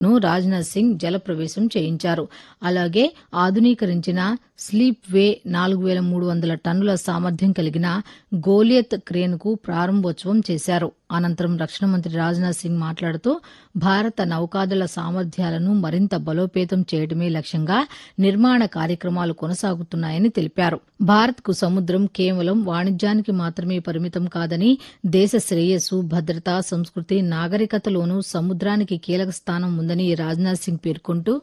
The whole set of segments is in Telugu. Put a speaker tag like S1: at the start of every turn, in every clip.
S1: ను రాజ్నాథ్ సింగ్ జలప్రవేశం చేయించారు అలాగే ఆధునీకరించిన స్లీప్ వే నాలుగు వేల మూడు వందల టన్నుల సామర్థ్యం కలిగిన గోలియత్ క్రేన్కు ప్రారంభోత్సవం చేశారు అనంతరం రక్షణ మంత్రి రాజ్నాథ్ సింగ్ మాట్లాడుతూ భారత నౌకాదళ సామర్థ్యాలను మరింత బలోపేతం చేయడమే లక్ష్యంగా నిర్మాణ కార్యక్రమాలు కొనసాగుతున్నాయని తెలిపారు భారత్కు సముద్రం కేవలం వాణిజ్యానికి మాత్రమే పరిమితం కాదని దేశ శ్రేయస్సు భద్రత సంస్కృతి నాగరికతలోనూ సముద్రానికి కీలక స్థానం ఉందని రాజ్నాథ్ సింగ్ పేర్కొంటూ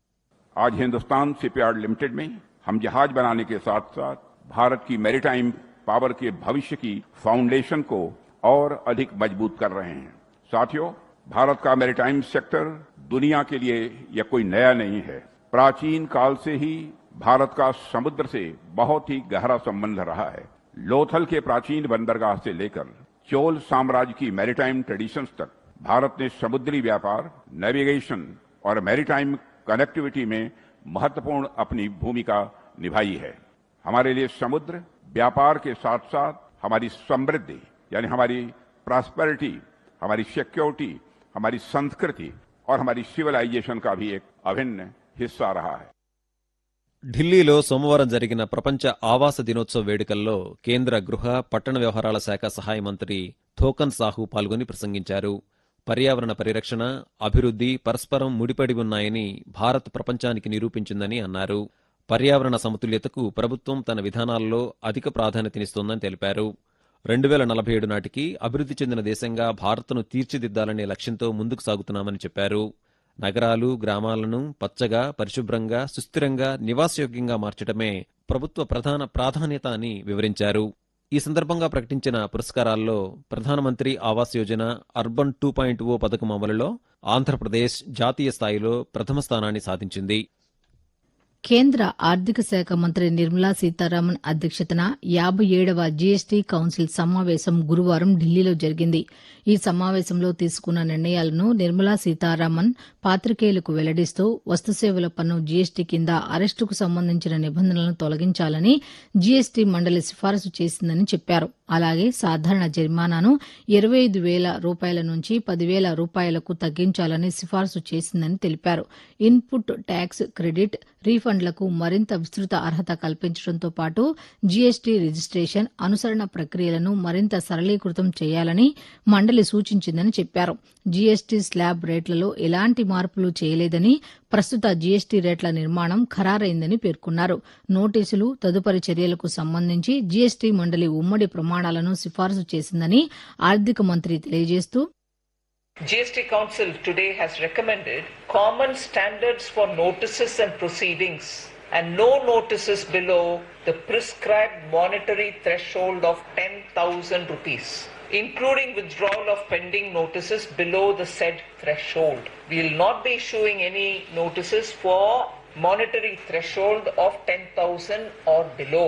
S2: आज हिंदुस्तान शिपयार्ड लिमिटेड में हम जहाज बनाने के साथ साथ भारत की मैरीटाइम पावर के भविष्य की फाउंडेशन को और अधिक मजबूत कर रहे हैं साथियों भारत का मैरीटाइम सेक्टर दुनिया के लिए यह कोई नया नहीं है प्राचीन काल से ही भारत का समुद्र से बहुत ही गहरा संबंध रहा है लोथल के प्राचीन बंदरगाह से लेकर चोल साम्राज्य की मैरीटाइम ट्रेडिशंस तक भारत ने समुद्री व्यापार नेविगेशन और मैरीटाइम कनेक्टिविटी में महत्वपूर्ण अपनी भूमिका निभाई है हमारे लिए समुद्र व्यापार के साथ साथ हमारी समृद्धि यानी हमारी प्रॉस्पेरिटी हमारी सिक्योरिटी हमारी संस्कृति और हमारी सिविलाइजेशन का भी एक अभिन्न हिस्सा रहा है
S3: ఢిల్లీలో సోమవారం జరిగిన ప్రపంచ ఆవాస దినోత్సవ వేడుకల్లో కేంద్ర గృహ పట్టణ వ్యవహారాల శాఖ సహాయ మంత్రి థోకన్ సాహు పాల్గొని ప్రసంగించారు పర్యావరణ పరిరక్షణ అభివృద్ధి పరస్పరం ముడిపడి ఉన్నాయని భారత్ ప్రపంచానికి నిరూపించిందని అన్నారు పర్యావరణ సమతుల్యతకు ప్రభుత్వం తన విధానాల్లో అధిక ప్రాధాన్యతనిస్తోందని తెలిపారు రెండు వేల నలభై ఏడు నాటికి అభివృద్ధి చెందిన దేశంగా భారత్ను తీర్చిదిద్దాలనే లక్ష్యంతో ముందుకు సాగుతున్నామని చెప్పారు నగరాలు గ్రామాలను పచ్చగా పరిశుభ్రంగా సుస్థిరంగా నివాసయోగ్యంగా మార్చడమే ప్రభుత్వ ప్రధాన ప్రాధాన్యత అని వివరించారు ఈ సందర్భంగా ప్రకటించిన పురస్కారాల్లో ప్రధానమంత్రి Awas Yojana urban two point O పథకం అమలులో ఆంధ్రప్రదేశ్ జాతీయ స్థాయిలో ప్రథమ స్థానాన్ని సాధించింది
S1: కేంద్ర ఆర్థిక శాఖ మంత్రి నిర్మలా సీతారామన్ అధ్యక్షతన యాబై ఏడవ జీఎస్టీ కౌన్సిల్ సమావేశం గురువారం ఢిల్లీలో జరిగింది ఈ సమావేశంలో తీసుకున్న నిర్ణయాలను నిర్మలా సీతారామన్ పాతికేయులకు వెల్లడిస్తూ వస్తుసేవల పన్ను జీఎస్టీ కింద అరెస్టుకు సంబంధించిన నిబంధనలను తొలగించాలని జీఎస్టీ మండలి సిఫారసు చేసిందని చెప్పారు అలాగే సాధారణ జరిమానాను ఇరవై ఐదు వేల రూపాయల నుంచి పదివేల రూపాయలకు తగ్గించాలని సిఫారసు చేసిందని తెలిపారు ఇన్పుట్ ట్యాక్స్ క్రెడిట్ రీఫండ్లకు మరింత విస్తృత అర్హత కల్పించడంతో పాటు జీఎస్టీ రిజిస్టేషన్ అనుసరణ ప్రక్రియలను మరింత సరళీకృతం చేయాలని మండలి సూచించిందని చెప్పారు జీఎస్టీ స్లాబ్ రేట్లలో ఎలాంటి మార్పులు చేయలేదని ప్రస్తుత జీఎస్టీ రేట్ల నిర్మాణం ఖరారైందని పేర్కొన్నారు నోటీసులు తదుపరి చర్యలకు సంబంధించి జీఎస్టీ మండలి ఉమ్మడి ప్రమాణాలను సిఫారసు చేసిందని ఆర్థిక మంత్రి తెలియజేస్తూ
S4: GST Council today has recommended common standards for notices and proceedings and no notices below the prescribed monetary threshold of 10,000 rupees, including withdrawal of pending notices below the said threshold. We will not be issuing any notices for monetary threshold of 10,000 or below.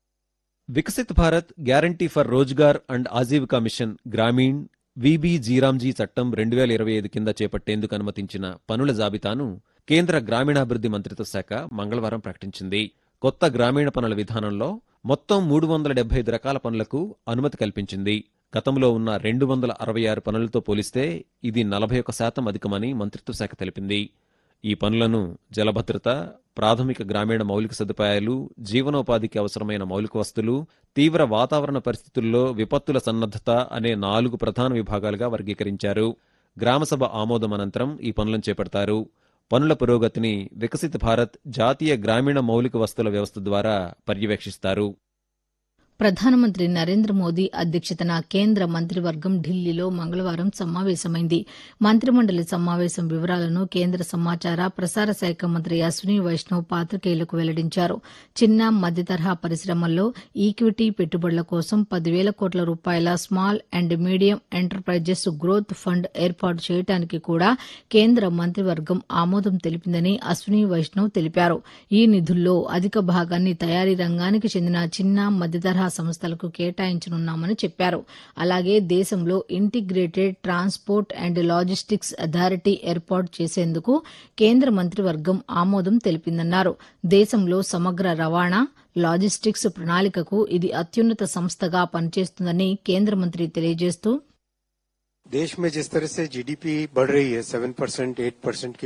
S3: Viksit Bharat guarantee for Rozgar and Ajeevika mission Gramin VB G RAM G చట్టం రెండు వేల ఇరవై ఐదు కింద చేపట్టేందుకు అనుమతించిన పనుల జాబితాను కేంద్ర గ్రామీణాభివృద్ధి మంత్రిత్వ శాఖ మంగళవారం ప్రకటించింది కొత్త గ్రామీణ పనుల విధానంలో మొత్తం మూడు వందల డెబ్బై ఐదు రకాల పనులకు అనుమతి కల్పించింది గతంలో ఉన్న రెండు వందల అరవై ఆరు పనులతో పోలిస్తే ఇది నలభై ఒక్క శాతం అధికమని మంత్రిత్వ శాఖ తెలిపింది ఈ పనులను జలభద్రత ప్రాథమిక గ్రామీణ మౌలిక సదుపాయాలు జీవనోపాధికి అవసరమైన మౌలిక వస్తువులు తీవ్ర వాతావరణ పరిస్థితుల్లో విపత్తుల సన్నద్దత అనే నాలుగు ప్రధాన విభాగాలుగా వర్గీకరించారు గ్రామసభ ఆమోదం అనంతరం ఈ పనులను చేపడతారు పనుల పురోగతిని వికసిత్ భారత్ జాతీయ గ్రామీణ మౌలిక వస్తువుల వ్యవస్థ ద్వారా పర్యవేక్షిస్తారు
S1: ప్రధానమంత్రి నరేంద్ర మోదీ అధ్యక్షతన కేంద్ర మంత్రివర్గం ఢిల్లీలో మంగళవారం సమావేశమైంది మంత్రిమండలి సమావేశం వివరాలను కేంద్ర సమాచార ప్రసార శాఖ మంత్రి అశ్విని వైష్ణవ్ పాతికేయులకు వెల్లడించారు చిన్న మధ్యతరహా పరిశ్రమల్లో ఈక్విటీ పెట్టుబడుల కోసం పదివేల కోట్ల రూపాయల small and medium enterprises growth fund ఏర్పాటు చేయడానికి కూడా కేంద్ర మంత్రివర్గం ఆమోదం తెలిపిందని అశ్విని వైష్ణవ్ తెలిపారు ఈ నిధుల్లో అధిక భాగాన్ని తయారీ రంగానికి చెందిన చిన్న మధ్యతరహా సంస్థలకు కేటాయించనున్నామని చెప్పారు అలాగే దేశంలో integrated transport and logistics authority ఏర్పాటు చేసేందుకు కేంద్ర మంత్రివర్గం ఆమోదం తెలిపిందన్నారు దేశంలో సమగ్ర రవాణా లాజిస్టిక్స్ ప్రణాళికకు ఇది అత్యున్నత సంస్థగా పనిచేస్తుందని కేంద్ర మంత్రి తెలియజేస్తూ
S5: देश में जिस तरह से जीडीपी बढ़ रही है सेवन परसेंट एट परसेंट की